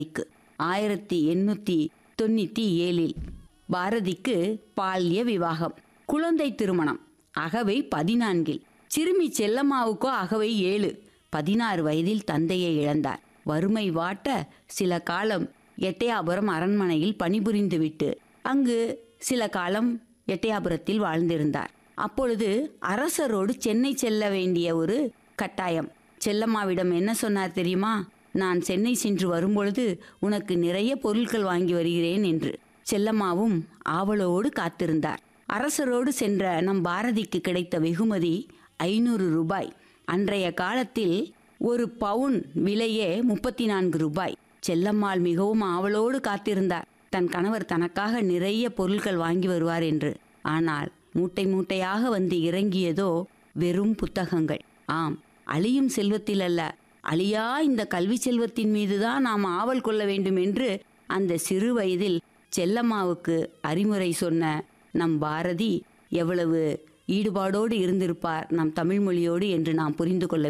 பாரதிக்கு ஆயிரத்தி எண்ணூத்தி தொண்ணூத்தி ஏழில் பாரதிக்கு பால்ய விவாகம் குழந்தை திருமணம் அகவை பதினான்கில் சிறுமி செல்லம்மாவுக்கோ அகவை ஏழு பதினாறு வயதில் தந்தையை இழந்தார் வறுமை வாட்ட சில காலம் எட்டயாபுரம் அரண்மனையில் பணிபுரிந்துவிட்டு அங்கு சில காலம் எட்டயாபுரத்தில் வாழ்ந்திருந்தார் அப்பொழுது அரசரோடு சென்னை செல்ல வேண்டிய ஒரு கட்டாயம் செல்லம்மாவிடம் என்ன சொன்னார் தெரியுமா நான் சென்னை சென்று வரும்பொழுது உனக்கு நிறைய பொருட்கள் வாங்கி வருகிறேன் என்று செல்லம்மாவும் ஆவலோடு காத்திருந்தார் அரசரோடு சென்ற நம் பாரதிக்கு கிடைத்த வெகுமதி ஐநூறு ரூபாய் அன்றைய காலத்தில் ஒரு பவுன் விலையே முப்பத்தி நான்கு ரூபாய் செல்லம்மாள் மிகவும் ஆவலோடு காத்திருந்தார் தன் கணவர் தனக்காக நிறைய பொருட்கள் வாங்கி வருவார் என்று ஆனால் மூட்டை மூட்டையாக வந்து இறங்கியதோ வெறும் புத்தகங்கள் ஆம் அழியும் செல்வத்தில் அல்ல அழியா இந்த கல்வி செல்வத்தின் மீதுதான் நாம் ஆவல் கொள்ள வேண்டும் என்று அந்த சிறு வயதில் செல்லம்மாவுக்கு அறிமுறை சொன்ன நம் பாரதி எவ்வளவு ஈடுபாடோடு இருந்திருப்பார் நம் தமிழ் மொழியோடு என்று நாம் புரிந்து கொள்ள